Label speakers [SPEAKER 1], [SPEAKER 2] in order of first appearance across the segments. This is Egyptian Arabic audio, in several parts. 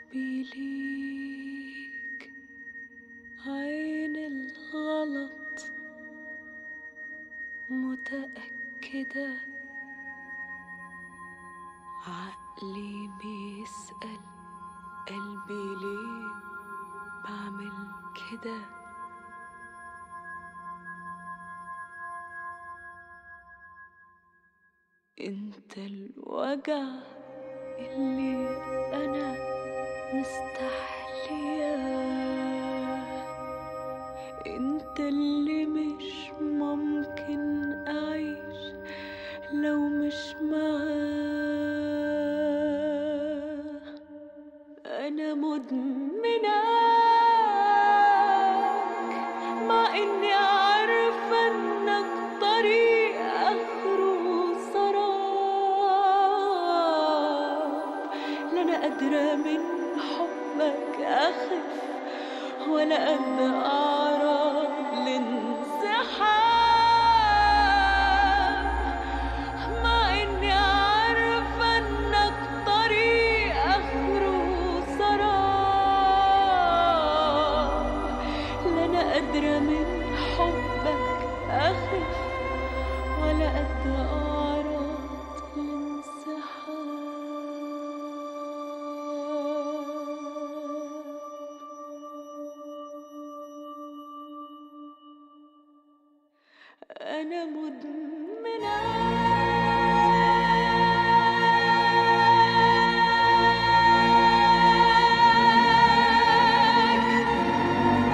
[SPEAKER 1] حبي ليك عين الغلط متأكدة عقلي بيسأل قلبي ليه بعمل كده انت الوجع اللي انا مستحلياه انت اللي مش ممكن اعيش لو مش معاه انا مدمناك مع اني عارفه انك طريق اخره سراب لا انا قادره من حبك اخف ولا قد اعرف الانسحاب مع اني عارفه انك طريق اخره سراب لا انا قادره من حبك اخف ولا قد اعرف الانسحاب أنا مدمنة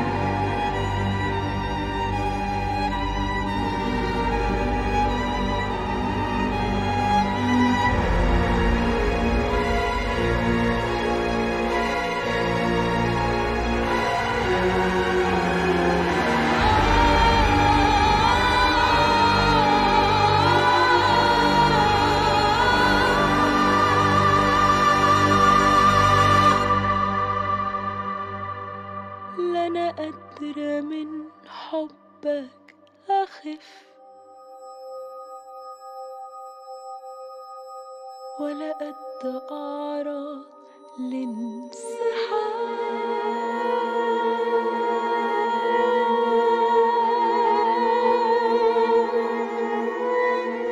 [SPEAKER 1] لا أنا قادرة من حبك أخف ولا قد أعرض لانسحاب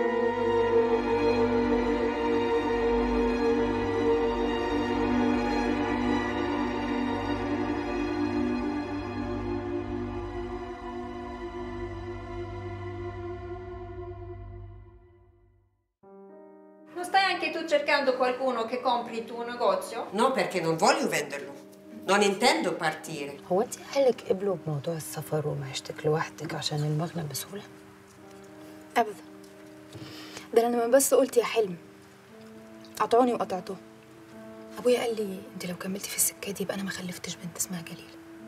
[SPEAKER 2] Non stai anche tu cercando qualcuno che compri il tuo negozio?
[SPEAKER 3] No, perché non voglio venderlo. Non intendo partire.
[SPEAKER 4] هو انت اهلك قبلوا بموضوع السفر ومعيشتك لوحدك عشان المغنى بسهوله؟
[SPEAKER 5] ابدا ده انا لما بس قلت يا حلم قطعوني وقطعته ابويا قال لي انت لو كملتي في السكه دي يبقى انا ما خلفتش بنت اسمها جليل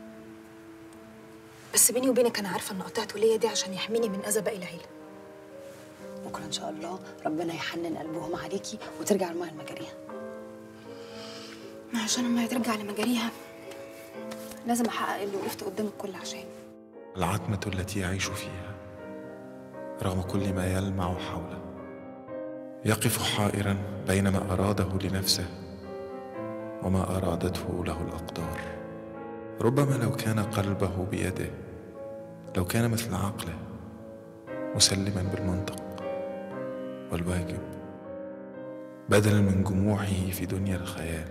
[SPEAKER 5] بس بيني وبينك انا عارفه ان قطعته ليا دي عشان يحميني من اذى باقي العيله
[SPEAKER 4] بكره ان شاء الله ربنا يحنن قلبهم عليكي وترجع الماء لمجاريها
[SPEAKER 5] عشان لما ترجع لمجاريها لازم احقق اللي وقفت قدام الكل عشان
[SPEAKER 6] العتمة التي يعيش فيها رغم كل ما يلمع حوله يقف حائرا بين ما أراده لنفسه وما أرادته له الأقدار ربما لو كان قلبه بيده لو كان مثل عقله مسلما بالمنطق والواجب بدلا من جموعه في دنيا الخيال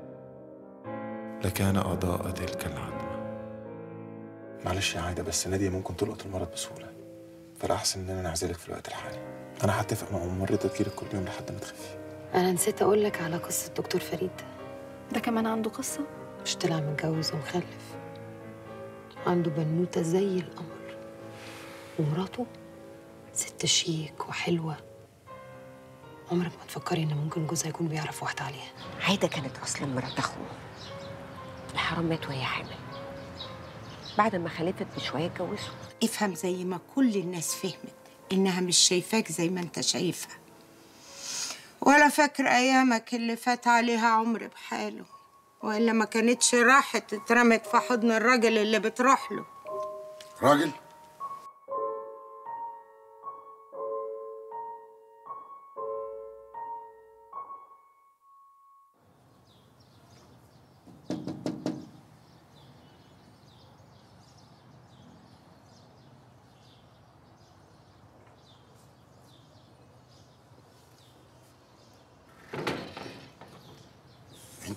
[SPEAKER 6] لكان أضاء تلك العتمة
[SPEAKER 7] معلش يا عايده بس ناديه ممكن تلقط المرض بسهوله فالاحسن ان انا نعزلك في الوقت الحالي انا هتفق مع ممرضه تجيلك كل يوم لحد ما تخفي
[SPEAKER 4] انا نسيت اقول لك على قصه دكتور فريد
[SPEAKER 5] ده كمان عنده قصه
[SPEAKER 4] مش طلع متجوز ومخلف عنده بنوته زي القمر ومراته ست شيك وحلوه عمرك ما تفكري ان ممكن جوزها يكون بيعرف واحده عليها
[SPEAKER 3] عايدة كانت أصلا مرات أخوه الحرام مات وهي حامل بعد ما خلفت بشوية اتجوزوا
[SPEAKER 8] افهم زي ما كل الناس فهمت إنها مش شايفاك زي ما أنت شايفها ولا فاكر أيامك اللي فات عليها عمر بحاله وإلا ما كانتش راحت اترمت في حضن الراجل اللي بتروح له
[SPEAKER 9] راجل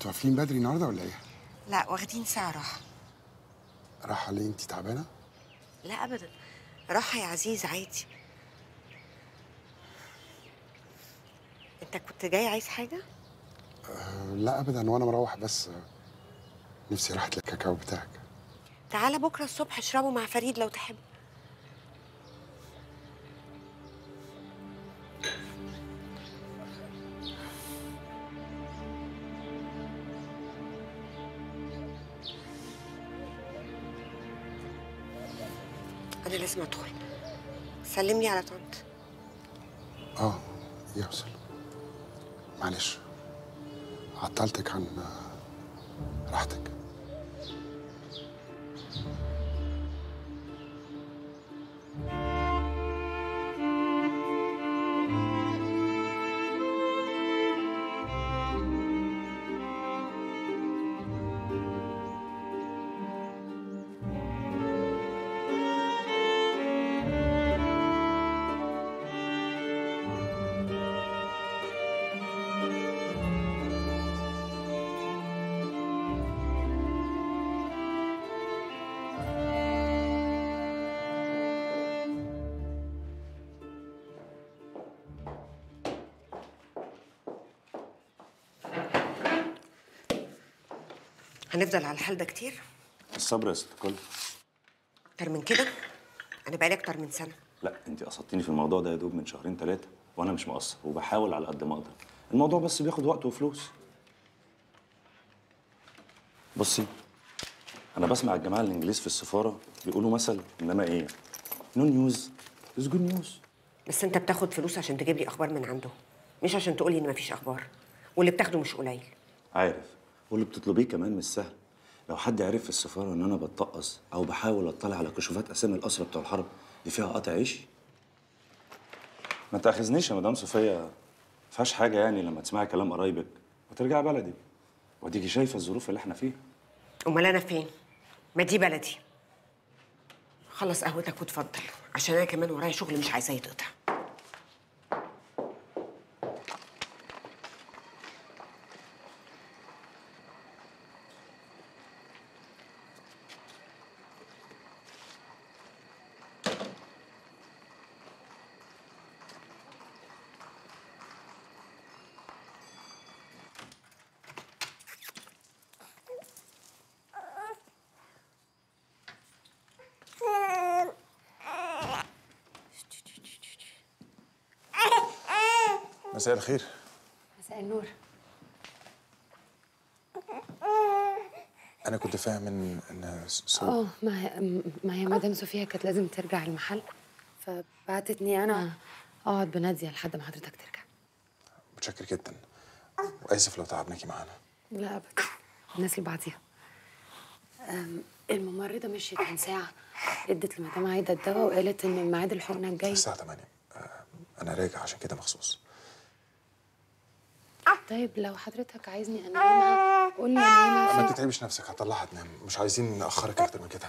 [SPEAKER 9] انتوا قافلين بدري النهارده ولا ايه؟
[SPEAKER 3] لا واخدين ساعة راحة
[SPEAKER 9] راحه ليه انت تعبانه؟
[SPEAKER 3] لا أبدا راحة يا عزيز عادي أنت كنت جاي عايز حاجة؟
[SPEAKER 9] آه لا ابدا وانا مروح بس آه، نفسي راحت للكاكاو بتاعك
[SPEAKER 3] تعالى بكرة الصبح اشربه مع فريد لو تحب أنا لازم أدخل سلم لي على طنط
[SPEAKER 9] اه يوصل معلش عطلتك عن آه، راحتك
[SPEAKER 3] هنفضل على الحال ده كتير
[SPEAKER 10] الصبر يا ست الكل
[SPEAKER 3] أكتر من كده أنا بقالي أكتر من سنة
[SPEAKER 10] لا انت قصدتيني في الموضوع ده يا دوب من شهرين ثلاثه وانا مش مقصر وبحاول على قد ما اقدر الموضوع بس بياخد وقت وفلوس بصي انا بسمع الجماعه الانجليز في السفاره بيقولوا مثل انما ايه نو نيوز از جود نيوز
[SPEAKER 3] بس أنت بتاخد فلوس عشان تجيب لي أخبار من عنده مش عشان تقولي إن مفيش أخبار واللي بتاخده مش قليل
[SPEAKER 10] عارف واللي بتطلبيه كمان مش سهل لو حد عرف في السفاره ان انا بتطقص او بحاول اطلع على كشوفات اسامي الاسرى بتوع الحرب دي فيها قطع عيش ما تاخذنيش يا مدام صفيه فيهاش حاجه يعني لما تسمعي كلام قرايبك وترجعي بلدي واديكي شايفه الظروف اللي احنا فيها
[SPEAKER 3] أمال أنا فين؟ ما دي بلدي خلص قهوتك واتفضل عشان أنا كمان ورايا شغل مش عايزاه يتقطع
[SPEAKER 7] مساء الخير
[SPEAKER 4] مساء النور
[SPEAKER 7] انا كنت فاهم ان ان سو
[SPEAKER 4] اه ما هي ما هي مدام صوفيا كانت لازم ترجع المحل فبعتتني انا اقعد بناديه لحد ما حضرتك ترجع
[SPEAKER 7] متشكر جدا واسف لو تعبناكي معانا
[SPEAKER 4] لا ابدا الناس اللي بعديها أم، الممرضه مشيت من ساعه ادت لمدام عايده الدواء وقالت ان ميعاد الحقنه الجاي
[SPEAKER 7] الساعه 8 آه، انا راجع عشان كده مخصوص
[SPEAKER 4] طيب لو حضرتك عايزني انامها قول لي انامها
[SPEAKER 7] ما
[SPEAKER 4] فين
[SPEAKER 7] تتعبش نفسك هطلعها تنام مش عايزين ناخرك اكتر من كده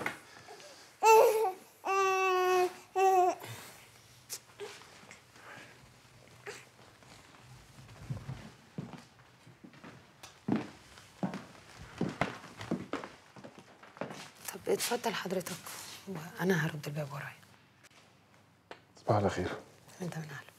[SPEAKER 4] طب اتفضل حضرتك وانا هرد الباب ورايا
[SPEAKER 7] صباح على خير
[SPEAKER 4] انت من اهله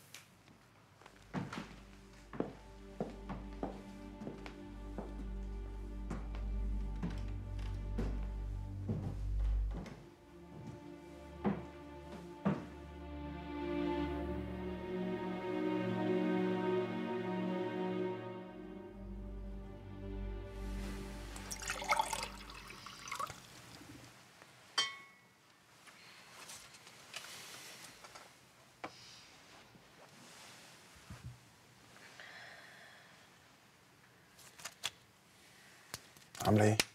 [SPEAKER 7] عامله ايه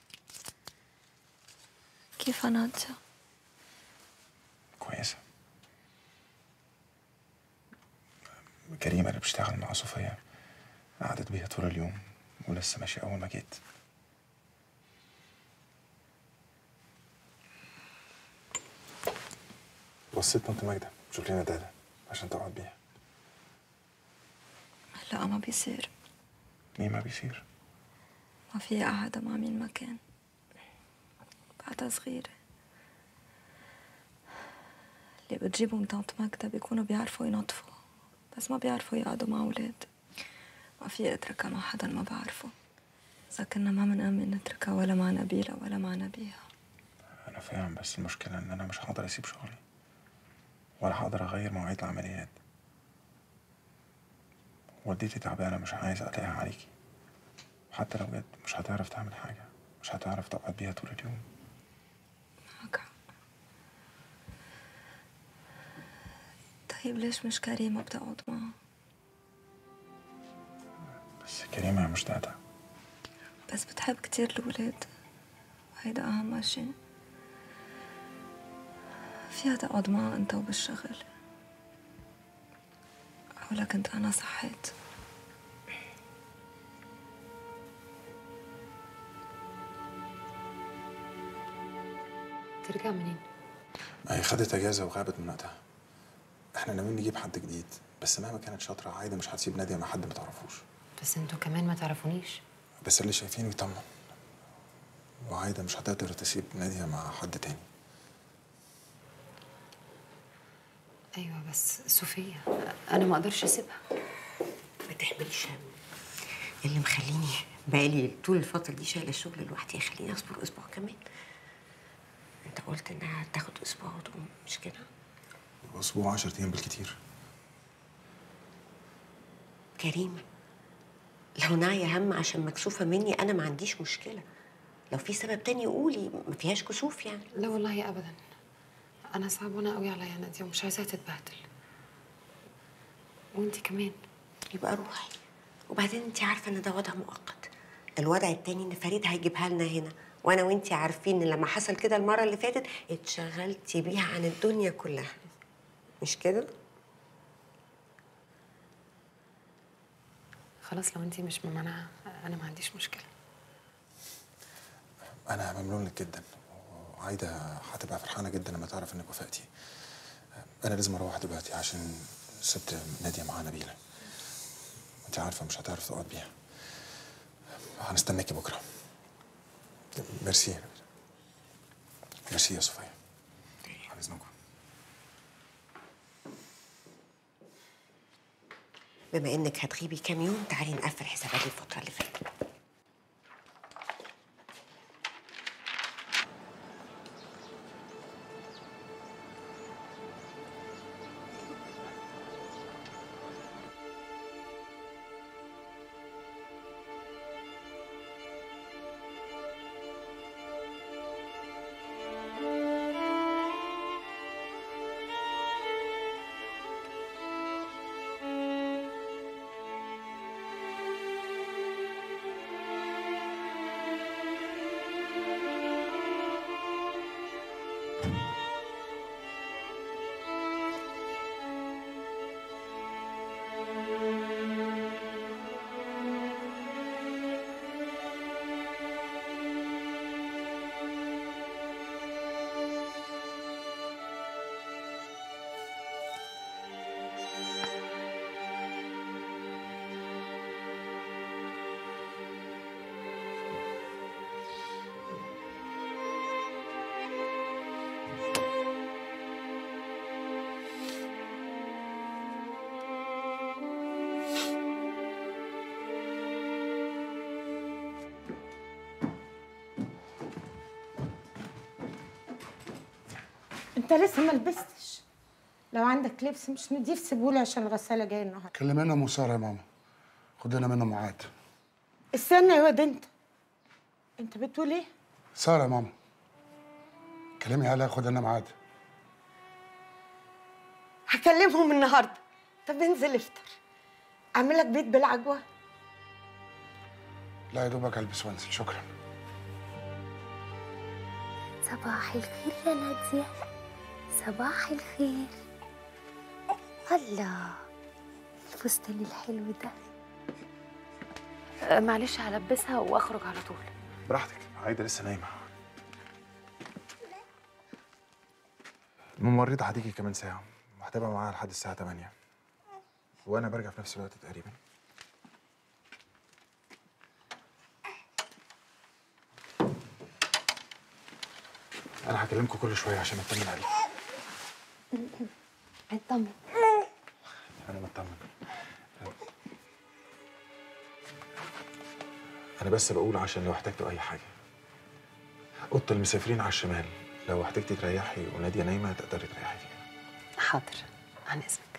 [SPEAKER 1] كيف انت؟
[SPEAKER 7] كويسه كريمه اللي بتشتغل مع صوفيا قعدت بيها طول اليوم ولسه ماشيه اول ما جيت وصيت طنط ماجدة شوف لنا دادا عشان تقعد بيها
[SPEAKER 1] لا ما بيصير
[SPEAKER 7] ليه ما بيصير
[SPEAKER 11] ما في قاعدة مع مين ما كان بعدها صغيرة اللي بتجيبهم طنط ماجدة بيكونوا بيعرفوا ينظفوا بس ما بيعرفوا يقعدوا مع أولاد ما في أتركها مع حدا ما بعرفه إذا كنا ما منأمن نتركها ولا مع نبيلة ولا مع نبيها
[SPEAKER 7] انا فاهم بس المشكله ان انا مش هقدر اسيب شغلي ولا هقدر اغير مواعيد العمليات والدتي تعبانه مش عايز اقلقها عليكي حتى لو جت مش هتعرف تعمل حاجه مش هتعرف تقعد بيها طول اليوم
[SPEAKER 11] معك حق طيب ليش مش كريمة بتقعد معها
[SPEAKER 7] بس كريمه مش تقدر
[SPEAKER 11] بس بتحب كتير الولاد هيدا أهم شي فيها تقعد معها أنت وبالشغل أو كنت أنا صحيت
[SPEAKER 4] ترجع منين؟
[SPEAKER 7] ما هي خدت اجازه وغابت من وقتها احنا ناويين نجيب حد جديد بس مهما كانت شاطره عايده مش هتسيب ناديه مع حد ما تعرفوش
[SPEAKER 4] بس انتوا كمان ما تعرفونيش
[SPEAKER 7] بس اللي شايفينه يطمن وعايده مش هتقدر تسيب ناديه مع حد تاني
[SPEAKER 4] ايوه بس صوفيا انا ما اقدرش اسيبها
[SPEAKER 3] ما تحملش هم اللي مخليني بقالي طول الفترة دي شايلة الشغل لوحدي يخليني أصبر أسبوع كمان أنت قلت إنها تاخد أسبوع وتقوم مش كده؟
[SPEAKER 7] اسبوع 10 ايام بالكتير
[SPEAKER 3] كريمة لو ناعية هم عشان مكسوفة مني أنا ما عنديش مشكلة لو في سبب تاني قولي ما فيهاش كسوف يعني
[SPEAKER 4] لا والله ابدا انا صعبانه قوي عليا ناديه ومش عايزاها تتبهدل وانتي كمان
[SPEAKER 3] يبقى روحي وبعدين انت عارفه ان ده وضع مؤقت الوضع التاني ان فريد هيجيبها لنا هنا وانا وانت عارفين ان لما حصل كده المره اللي فاتت اتشغلتي بيها عن الدنيا كلها مش كده
[SPEAKER 4] خلاص لو انتي مش ممانعه انا ما عنديش مشكله
[SPEAKER 7] انا ممنون لك جدا وعايده هتبقى فرحانه جدا لما تعرف انك وافقتي انا لازم اروح دلوقتي عشان سبت ناديه مع نبيله انت عارفه مش هتعرف تقعد بيها هنستناكي بكره ميرسي يا نبيلة. ميرسي يا صفيه على اذنكم
[SPEAKER 3] بما انك هتغيبي كام يوم تعالي نقفل حسابات الفتره اللي فاتت
[SPEAKER 8] انت لسه ما لبستش لو عندك لبس مش نضيف سيبهولي عشان الغساله جايه النهارده
[SPEAKER 9] كلمينا ام ساره يا ماما خد لنا منه ميعاد
[SPEAKER 8] استنى يا واد انت انت بتقول ايه
[SPEAKER 9] ساره يا ماما كلمي عليها خد لنا ميعاد
[SPEAKER 8] هكلمهم النهارده طب انزل افطر اعمل لك بيت بالعجوه
[SPEAKER 9] لا يا دوبك البس وانزل شكرا
[SPEAKER 12] صباح الخير يا نادية صباح الخير الله الفستان الحلو ده
[SPEAKER 4] أه، معلش هلبسها واخرج على طول
[SPEAKER 7] براحتك عايده لسه نايمه الممرضة هتيجي كمان ساعة وهتبقى معاها لحد الساعة 8 وأنا برجع في نفس الوقت تقريبا انا هكلمكم كل شويه عشان اطمن عليكم
[SPEAKER 12] اطمن
[SPEAKER 7] انا مطمن انا بس بقول عشان لو احتجتوا اي حاجه اوضه المسافرين على الشمال لو احتجتي تريحي وناديه نايمه تقدري تريحي فيها
[SPEAKER 4] حاضر عن اذنك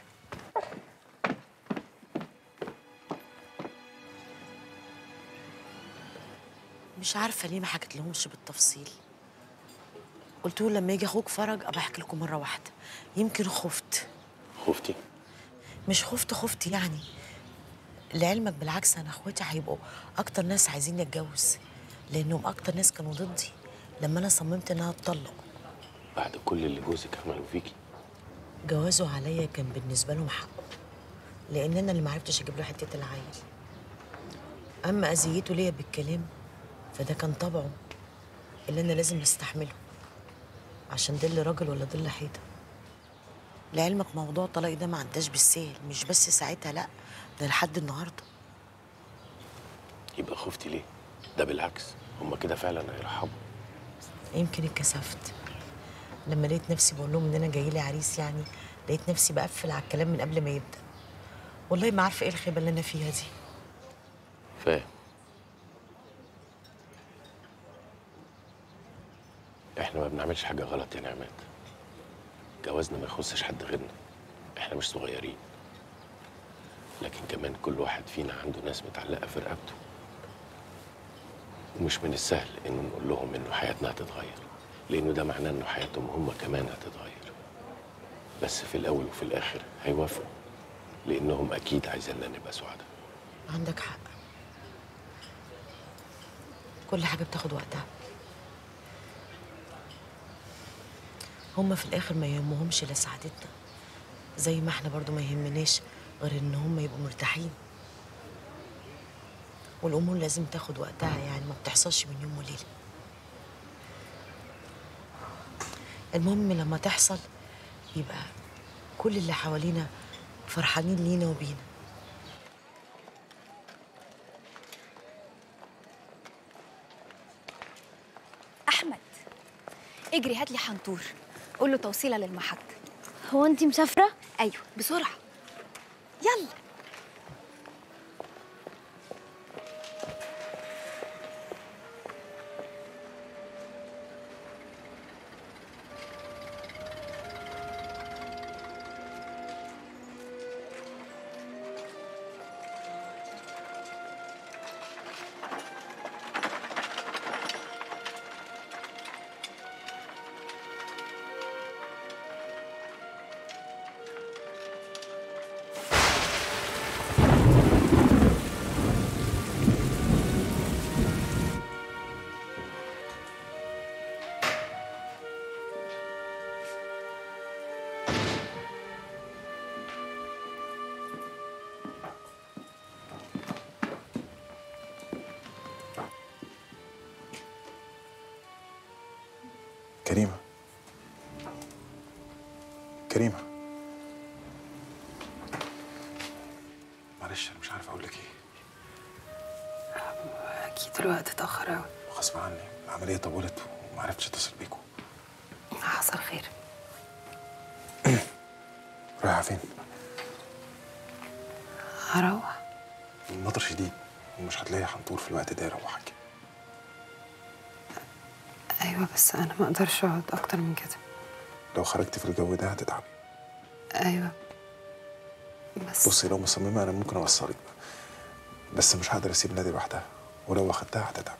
[SPEAKER 13] مش عارفه ليه ما حكيت لهمش بالتفصيل قلت له لما يجي اخوك فرج ابقى احكي لكم مره واحده يمكن خفت
[SPEAKER 14] خفتي
[SPEAKER 13] مش خفت خفت يعني لعلمك بالعكس انا اخواتي هيبقوا اكتر ناس عايزين يتجوز لانهم اكتر ناس كانوا ضدي لما انا صممت انها تطلق
[SPEAKER 14] بعد كل اللي جوزك عمله فيكي
[SPEAKER 13] جوازه عليا كان بالنسبه لهم حقه لان انا اللي معرفتش اجيب له حته العيل اما اذيته ليا بالكلام فده كان طبعه اللي انا لازم استحمله عشان ضل راجل ولا ضل حيطه لعلمك موضوع طلاقي ده ما عداش بالسهل مش بس ساعتها لا ده لحد النهارده
[SPEAKER 14] يبقى خفتي ليه ده بالعكس هما كده فعلا هيرحبوا
[SPEAKER 13] يمكن اتكسفت لما لقيت نفسي بقول لهم ان انا جاي لي عريس يعني لقيت نفسي بقفل على الكلام من قبل ما يبدا والله ما عارفه ايه الخيبه اللي انا فيها دي
[SPEAKER 14] فاهم احنا ما بنعملش حاجه غلط يا نعمات جوازنا ما يخصش حد غيرنا احنا مش صغيرين لكن كمان كل واحد فينا عنده ناس متعلقه في رقبته ومش من السهل انه نقول لهم انه حياتنا هتتغير لانه ده معناه انه حياتهم هم كمان هتتغير بس في الاول وفي الاخر هيوافقوا لانهم اكيد عايزيننا نبقى سعداء
[SPEAKER 13] عندك حق كل حاجه بتاخد وقتها هما في الاخر ما يهمهمش الا سعادتنا زي ما احنا برضو ما يهمناش غير ان هما يبقوا مرتاحين والامور لازم تاخد وقتها يعني ما بتحصلش من يوم وليله المهم لما تحصل يبقى كل اللي حوالينا فرحانين لينا وبينا
[SPEAKER 15] احمد اجري هات لي حنطور قول له توصيله للمحك
[SPEAKER 12] هو انت مسافره
[SPEAKER 15] ايوه بسرعه يلا
[SPEAKER 7] كريمه كريمه معلش انا مش عارف اقول لك ايه
[SPEAKER 4] اكيد الوقت اتاخر قوي
[SPEAKER 7] غصب عني العمليه طولت وما عرفتش اتصل بيكم
[SPEAKER 4] حصل خير
[SPEAKER 7] رايحه فين
[SPEAKER 4] هروح
[SPEAKER 7] المطر شديد ومش هتلاقي حنطور في الوقت ده يروحك
[SPEAKER 4] ايوه بس انا ما اقدرش اقعد اكتر من كده
[SPEAKER 7] لو خرجت في الجو ده هتتعبي
[SPEAKER 4] ايوه بس
[SPEAKER 7] بصي لو مصممه انا ممكن اوصلك بس مش هقدر اسيب نادي لوحدها ولو اخدتها هتتعب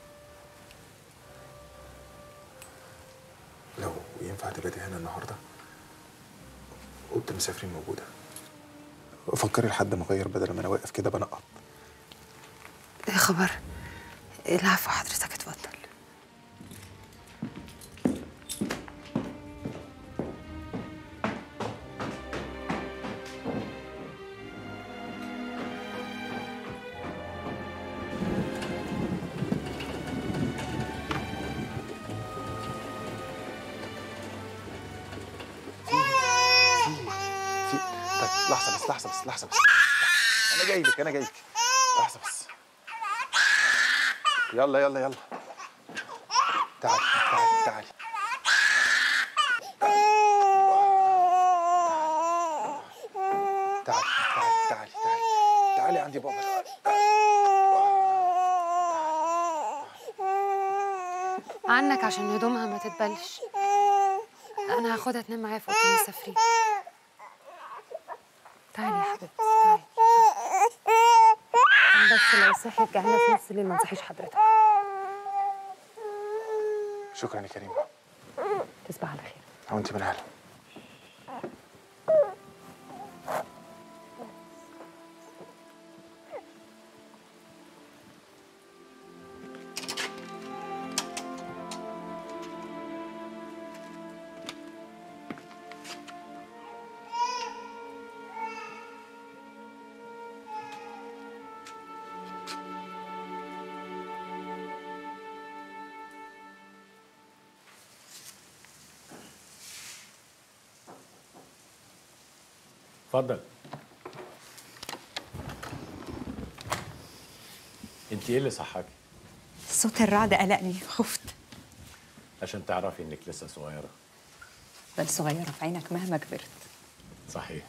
[SPEAKER 7] لو ينفع تبقى هنا النهارده اوضه المسافرين موجوده فكري لحد ما اغير بدل ما انا واقف كده بنقط
[SPEAKER 4] ايه خبر العفو حضرتك اتفضل
[SPEAKER 7] في طيب لحظه بس لحظه بس لحظه بس انا جاي لك انا جاي لك لحظه بس يلا يلا يلا تعالي تعالي تعالي
[SPEAKER 4] عنك عشان هدومها ما تتبلش انا هاخدها تنام معايا في اوضه المسافرين تعالي يا حبيبتي تعالي بس لو صحيت جعانه في نص الليل ما تصحيش حضرتك
[SPEAKER 7] شكرا يا كريمه
[SPEAKER 4] تصبح على خير
[SPEAKER 7] وانت من اهلا
[SPEAKER 14] اتفضل انت ايه اللي صحاكي
[SPEAKER 16] صوت الرعد قلقني خفت
[SPEAKER 14] عشان تعرفي انك لسه صغيره
[SPEAKER 16] بل صغيرة في عينك مهما كبرت
[SPEAKER 14] صحيح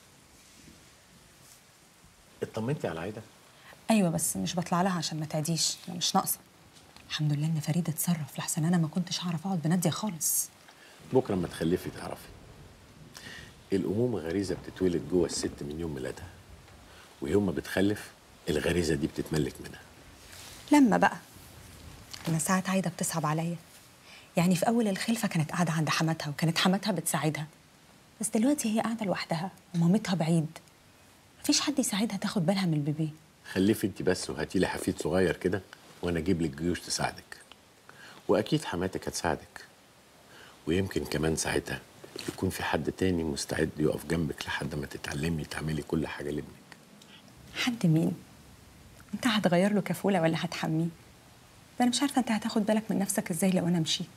[SPEAKER 14] اطمنتي على عايده
[SPEAKER 16] أيوة بس مش بطلع لها عشان ما تعديش أنا مش ناقصة الحمد لله إن فريد اتصرف لحسن أنا ما كنتش هعرف أقعد بنادية خالص
[SPEAKER 14] بكره لما تخلفي تعرفي الامومه غريزه بتتولد جوه الست من يوم ميلادها ويوم ما بتخلف الغريزه دي بتتملك منها
[SPEAKER 16] لما بقى أنا ساعات عايدة بتصعب عليا يعني في أول الخلفة كانت قاعدة عند حماتها وكانت حماتها بتساعدها بس دلوقتي هي قاعدة لوحدها ومامتها بعيد مفيش حد يساعدها تاخد بالها من البيبي
[SPEAKER 14] خلفي انت بس وهاتي لي حفيد صغير كده وانا اجيب لك جيوش تساعدك واكيد حماتك هتساعدك ويمكن كمان ساعتها يكون في حد تاني مستعد يقف جنبك لحد ما تتعلمي تعملي كل حاجه لابنك
[SPEAKER 16] حد مين؟ أنت هتغير له كفولة ولا هتحميه؟ ده أنا مش عارفة أنت هتاخد بالك من نفسك إزاي لو أنا مشيت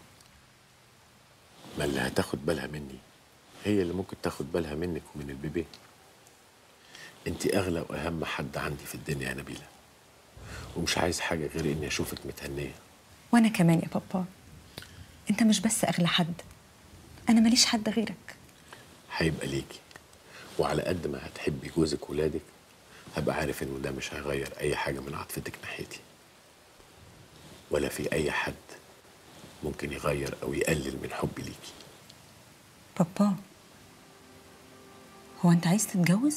[SPEAKER 14] ما اللي هتاخد بالها مني هي اللي ممكن تاخد بالها منك ومن البيبي انت اغلى واهم حد عندي في الدنيا يا نبيله ومش عايز حاجه غير اني اشوفك متهنيه
[SPEAKER 16] وأنا كمان يا بابا أنت مش بس أغلى حد أنا ماليش حد غيرك
[SPEAKER 14] هيبقى ليكي وعلى قد ما هتحبي جوزك ولادك هبقى عارف انه ده مش هيغير اي حاجه من عاطفتك ناحيتي ولا في اي حد ممكن يغير او يقلل من حبي ليكي
[SPEAKER 16] بابا هو أنت عايز تتجوز؟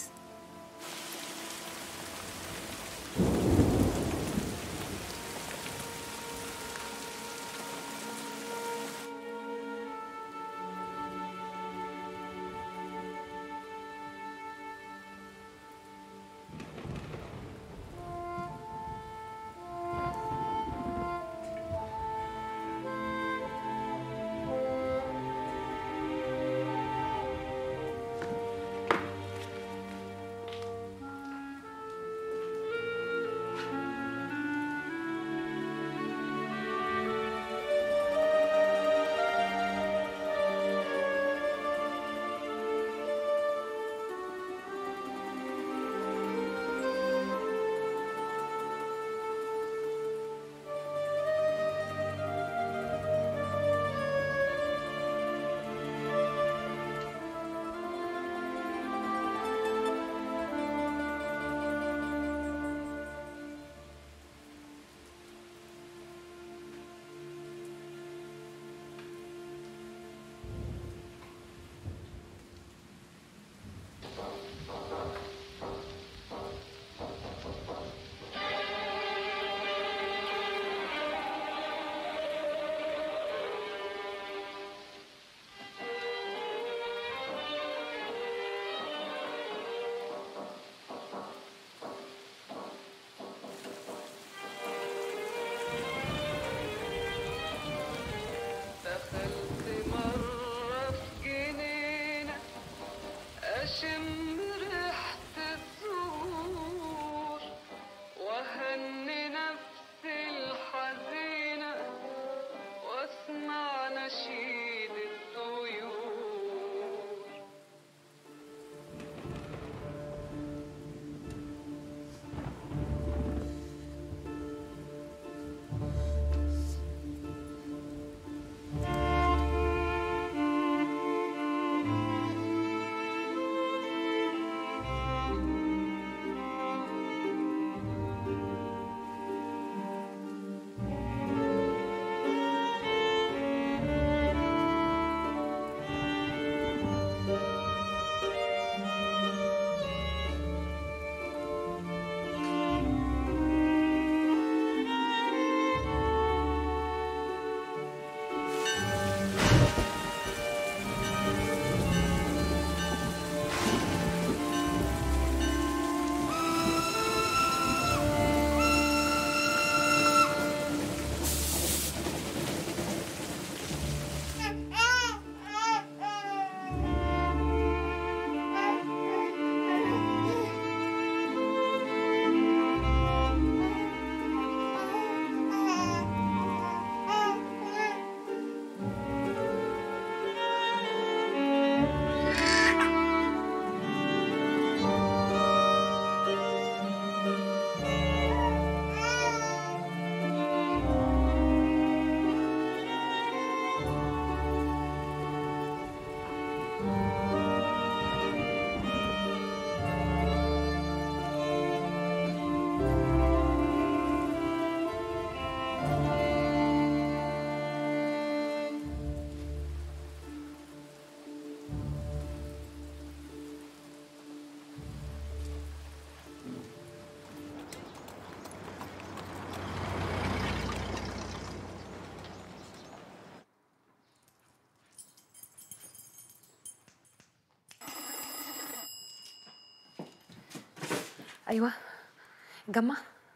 [SPEAKER 5] ايوه جمع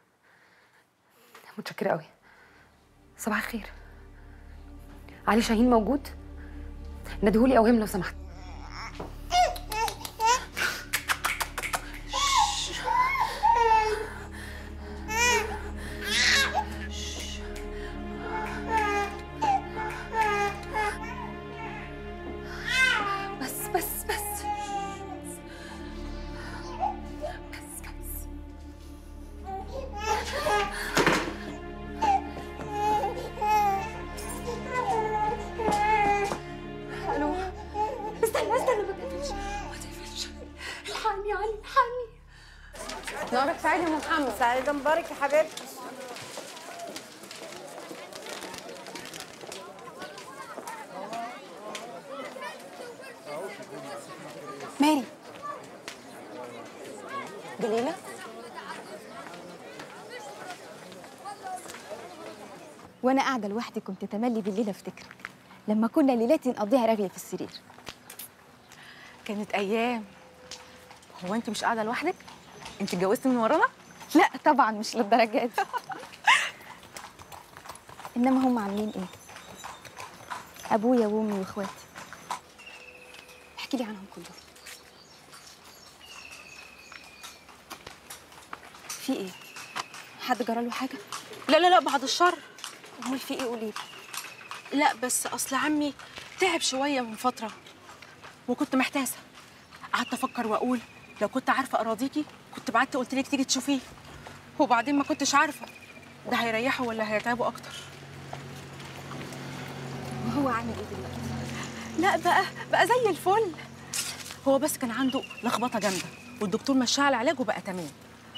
[SPEAKER 5] متشكره قوي صباح الخير علي شاهين موجود ندهولي اوهام لو سمحت بس بس بس بس بس الو استنى استنى ما تقفلش ما تقفلش الحقني يا علي الحقني نهارك سعيد يا ام محمد
[SPEAKER 8] سعيد مبارك يا حبيبتي
[SPEAKER 5] ماري
[SPEAKER 8] جليله
[SPEAKER 15] وانا قاعده لوحدي كنت تملي بالليل افتكرك لما كنا ليلاتي نقضيها راغيه في السرير
[SPEAKER 5] كانت ايام
[SPEAKER 15] هو انت مش قاعده لوحدك انت اتجوزتي من ورانا لا طبعا مش للدرجه دي انما هم عاملين ايه ابويا وامي واخواتي احكي لي عنهم كلهم في ايه حد جرى له حاجه
[SPEAKER 17] لا لا لا بعد الشر
[SPEAKER 15] امال في ايه قولي
[SPEAKER 17] لا بس اصل عمي تعب شويه من فتره وكنت محتاسه قعدت افكر واقول لو كنت عارفه اراضيكي كنت بعت قلت لك تيجي تشوفيه وبعدين ما كنتش عارفه ده هيريحه ولا هيتعبه اكتر
[SPEAKER 15] وهو عامل ايه دلوقتي
[SPEAKER 17] لا بقى بقى زي الفل هو بس كان عنده لخبطه جامده والدكتور مشاه على العلاج وبقى تمام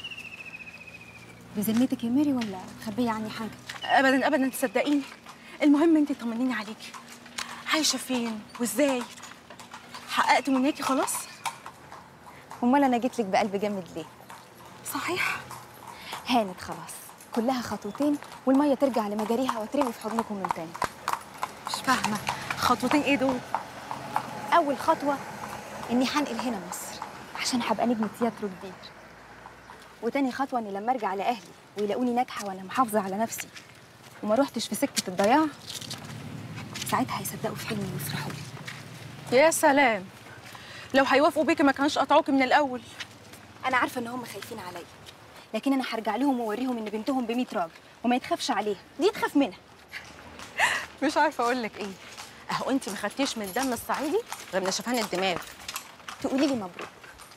[SPEAKER 15] بذمتك يا ميري ولا مخبيه عني حاجه
[SPEAKER 17] ابدا ابدا تصدقيني المهم انت طمنيني عليكي عايشه فين وازاي حققت مناكي خلاص
[SPEAKER 15] امال انا جيت لك بقلب جامد ليه
[SPEAKER 17] صحيح
[SPEAKER 15] هانت خلاص كلها خطوتين والميه ترجع لمجاريها وترمي في حضنكم من تاني
[SPEAKER 17] مش فاهمه خطوتين ايه دول
[SPEAKER 15] اول خطوه اني هنقل هنا مصر عشان هبقى نجم تياترو كبير وتاني خطوه اني لما ارجع لاهلي ويلاقوني ناجحه وانا محافظه على نفسي وما روحتش في سكه الضياع ساعتها هيصدقوا في حلمي ويفرحوا لي
[SPEAKER 17] يا سلام لو هيوافقوا بيكي ما كانش قطعوكي من الاول
[SPEAKER 15] انا عارفه ان هم خايفين عليا لكن انا هرجع لهم واوريهم ان بنتهم ب 100 راجل وما يتخافش عليها دي تخاف منها
[SPEAKER 17] مش عارفه اقول لك ايه اهو انت ما خدتيش من الدم الصعيدي غير من شفان الدماغ
[SPEAKER 15] تقولي لي مبروك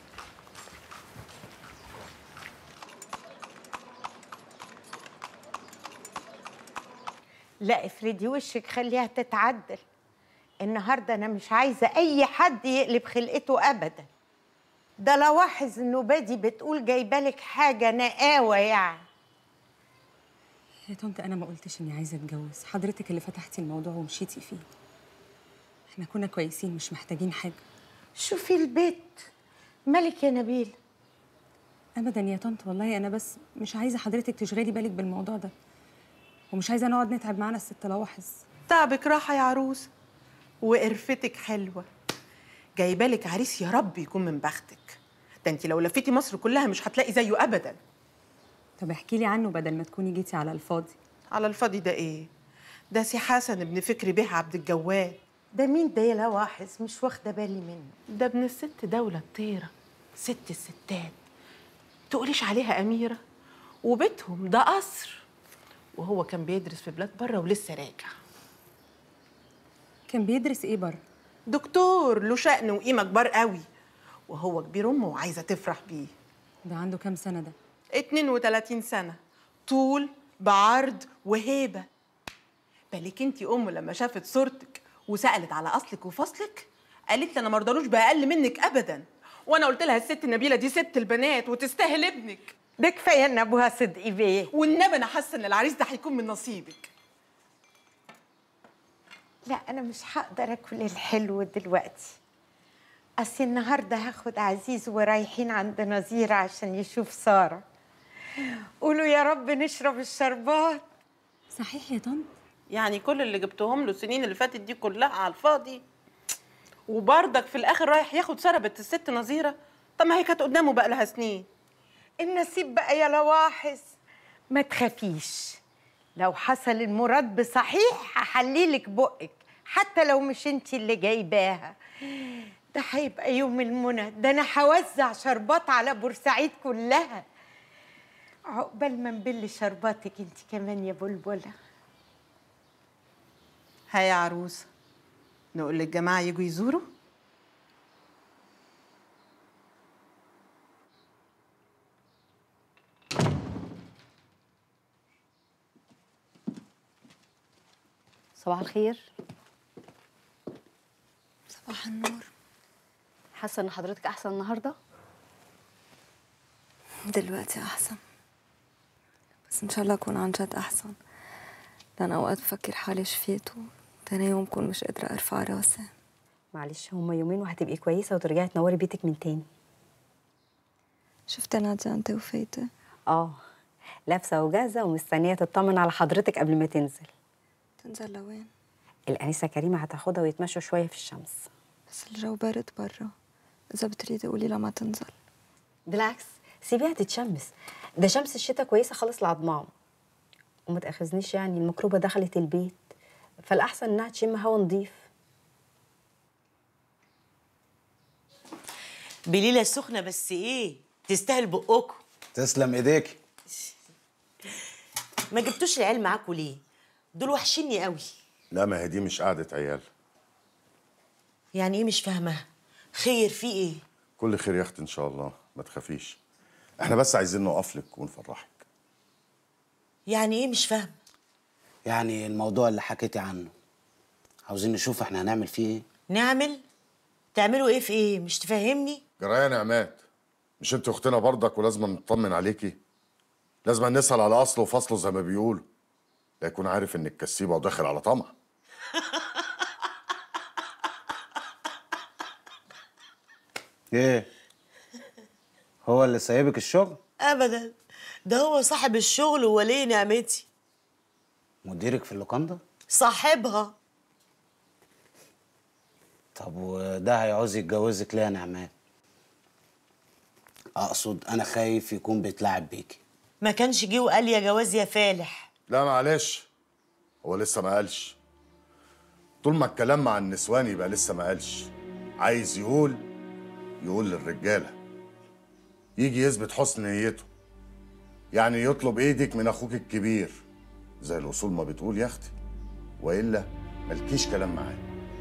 [SPEAKER 8] لا افردي وشك خليها تتعدل النهارده انا مش عايزه اي حد يقلب خلقته ابدا ده لاحظ انه بادي بتقول جايبالك حاجه نقاوه يعني
[SPEAKER 16] يا طنط انا ما قلتش اني عايزه اتجوز حضرتك اللي فتحتي الموضوع ومشيتي فيه احنا كنا كويسين مش محتاجين حاجه
[SPEAKER 8] شوفي البيت مالك يا نبيل
[SPEAKER 16] ابدا يا طنط والله انا بس مش عايزه حضرتك تشغلي بالك بالموضوع ده ومش عايزه نقعد نتعب معانا الست لواحظ
[SPEAKER 18] تعبك راحة يا عروسة وقرفتك حلوة جايبالك عريس يا رب يكون من بختك ده انت لو لفيتي مصر كلها مش هتلاقي زيه ابدا
[SPEAKER 16] طب احكي لي عنه بدل ما تكوني جيتي على الفاضي
[SPEAKER 18] على الفاضي ده ايه ده سي حسن ابن فكري بيه عبد الجواد
[SPEAKER 8] ده مين ده يا لواحظ مش واخده بالي منه
[SPEAKER 18] ده ابن الست دولة الطيرة ست الستات تقوليش عليها أميرة وبيتهم ده قصر وهو كان بيدرس في بلاد بره ولسه راجع
[SPEAKER 16] كان بيدرس ايه بره
[SPEAKER 18] دكتور له شأن وقيمة كبار قوي وهو كبير أمه وعايزة تفرح بيه
[SPEAKER 16] ده عنده كام سنه ده
[SPEAKER 18] 32 سنة طول بعرض وهيبة بالك انتي أمه لما شافت صورتك وسألت على أصلك وفصلك قالت لي أنا مرضالوش بأقل منك أبدا وأنا قلت لها الست نبيلة دي ست البنات وتستاهل ابنك
[SPEAKER 8] ده كفايه ان ابوها صدقي بيه
[SPEAKER 18] والنبي أنا حاسة إن العريس ده هيكون من نصيبك
[SPEAKER 8] لا انا مش هقدر اكل الحلو دلوقتي اصل النهارده هاخد عزيز ورايحين عند نظير عشان يشوف ساره قولوا يا رب نشرب الشربات
[SPEAKER 16] صحيح يا طنط
[SPEAKER 18] يعني كل اللي جبتهم له السنين اللي فاتت دي كلها على الفاضي وبرضك في الآخر رايح ياخد سربة الست نظيرة طب ما هي كانت قدامه بقى لها سنين
[SPEAKER 8] النصيب بقى يا لواحظ ما تخافيش لو حصل المراد بصحيح هحليلك بقك حتى لو مش انت اللي جايباها ده هيبقى يوم المنى ده انا هوزع شربات على بورسعيد كلها عقبال ما نبل شرباتك انت كمان يا بلبله
[SPEAKER 18] ها يا عروسه نقول للجماعه يجوا يزوروا
[SPEAKER 19] صباح الخير
[SPEAKER 11] صباح النور
[SPEAKER 19] حاسه ان حضرتك احسن النهارده
[SPEAKER 11] دلوقتي أحسن بس إن شاء الله أكون عن جد أحسن لأن أوقات بفكر حالي شفيت وتاني يوم بكون مش قادرة أرفع راسي
[SPEAKER 19] معلش هما يومين وهتبقي كويسه وترجعي تنوري بيتك من تاني
[SPEAKER 11] شفت نادية أنت وفايتة
[SPEAKER 19] اه لابسه وجاهزه ومستنيه تطمن على حضرتك قبل ما تنزل
[SPEAKER 11] تنزل لوين؟
[SPEAKER 19] الانسه كريمه هتاخدها ويتمشوا شويه في الشمس
[SPEAKER 11] بس الجو بارد برا إذا بتريدي قولي لها ما تنزل
[SPEAKER 19] بالعكس سيبيها تتشمس ده شمس الشتاء كويسه خالص لعظمها وما تاخذنيش يعني الميكروبه دخلت البيت فالاحسن انها تشم هوا نضيف
[SPEAKER 13] بليلة سخنة بس ايه تستاهل بقكم
[SPEAKER 20] تسلم ايديك
[SPEAKER 13] ما جبتوش العيال معاكوا ليه دول وحشيني قوي
[SPEAKER 21] لا ما هي دي مش قعدة عيال
[SPEAKER 13] يعني ايه مش فاهمة خير في ايه
[SPEAKER 21] كل خير يا اختي ان شاء الله ما تخافيش احنا بس عايزين نقف لك ونفرحك
[SPEAKER 13] يعني ايه مش فاهمة
[SPEAKER 20] يعني الموضوع اللي حكيتي عنه عاوزين نشوف احنا هنعمل فيه ايه
[SPEAKER 13] نعمل تعملوا ايه في ايه مش تفهمني
[SPEAKER 21] جرايه نعمات مش انت اختنا برضك ولازم نطمن عليكي لازم نسأل على اصله وفصله زي ما بيقولوا لا يكون عارف انك كسيبه وداخل على طمع
[SPEAKER 20] ايه هو اللي سايبك الشغل
[SPEAKER 13] ابدا ده هو صاحب الشغل وولي نعمتي
[SPEAKER 20] مديرك في اللوكاندا
[SPEAKER 13] صاحبها
[SPEAKER 20] طب وده هيعوز يتجوزك ليه يا نعمات اقصد انا خايف يكون بيتلاعب بيكي
[SPEAKER 13] ما كانش جه وقال يا جواز يا فالح
[SPEAKER 21] لا معلش هو لسه ما قالش طول ما الكلام مع النسوان يبقى لسه ما قالش عايز يقول يقول للرجاله يجي يثبت حسن نيته يعني يطلب ايدك من اخوك الكبير زي الاصول ما بتقول يا اختي والا ملكيش كلام معاه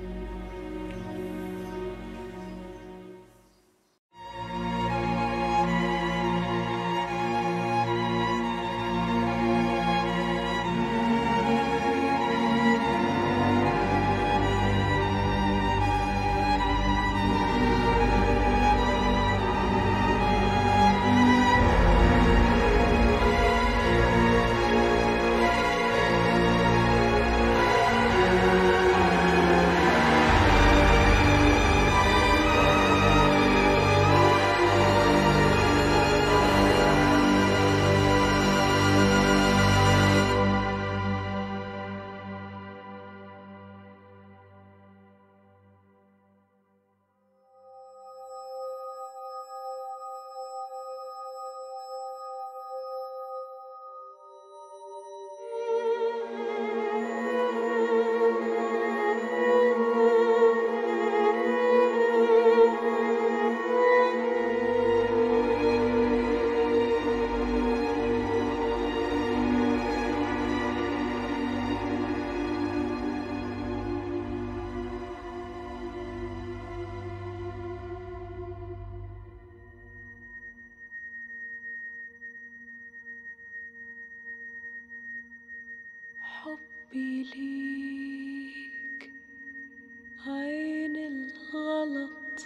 [SPEAKER 1] حبي ليك عين الغلط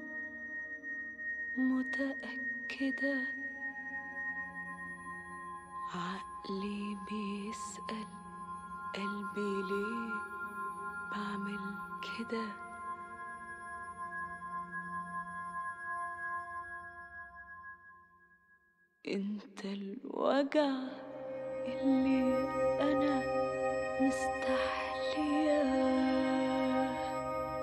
[SPEAKER 1] متأكدة عقلي بيسأل قلبي ليه بعمل كده انت الوجع اللي انا مستحلياه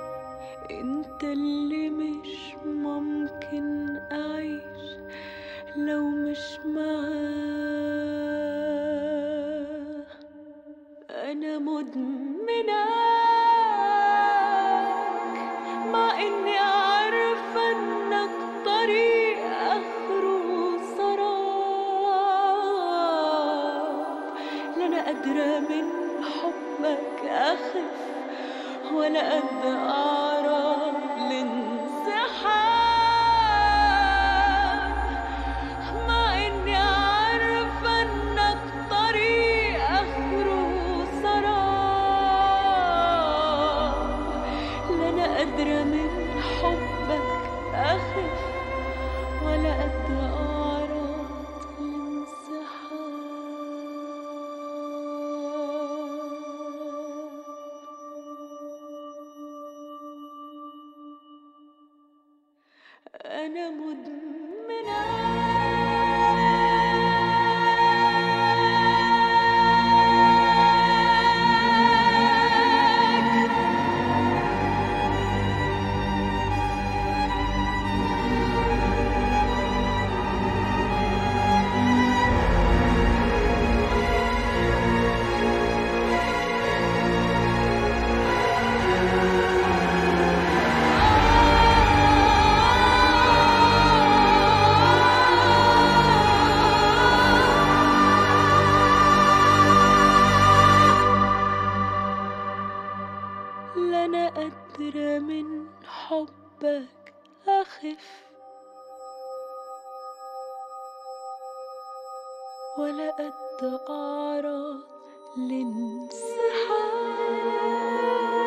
[SPEAKER 1] انت اللي مش ممكن اعيش لو مش معاه أنا مدمناك مع إني عارفة إنك طريق آخره سراب لا أنا قادرة من حبك أخف ولا قد أعرف الانسحاب مع إني عارفة إنك طريق آخره سراب لا أنا قادرة من حبك أخف ولا قد أعرف الانسحاب أنا لا أنا قادرة من حبك أخف ولا قد أعرض لانسحاب